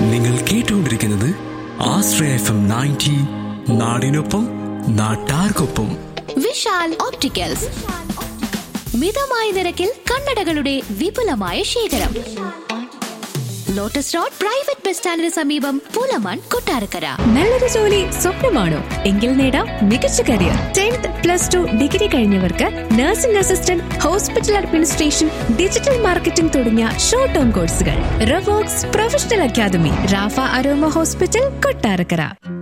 നിങ്ങൾ കേട്ടുകൊണ്ടിരിക്കുന്നത് ആശ്രയ F M ninety നാടിനൊപ്പം നാട്ടാർക്കൊപ്പം വിശാൽ ഓപ്റ്റിക്കൽസ് മിതമായ നിരക്കിൽ കണ്ണടകളുടെ വിപുലമായ ശേഖരം ലോട്ടസ് റോഡ് പ്രൈവറ്റ് ബസ് സ്റ്റാൻഡിന് സമീപം പുലമൺ കൊട്ടാരക്കര നല്ലൊരു ജോലി സ്വപ്നമാണോ എങ്കിൽ നേടാം മികച്ച career tenth plus two degree കഴിഞ്ഞവർക്ക് nursing assistant hospital administration digital marketing തുടങ്ങിയ ഷോർട്ട് ടേം കോഴ്സുകൾ Revox professional academy Rafa aroma hospital Kottarakkara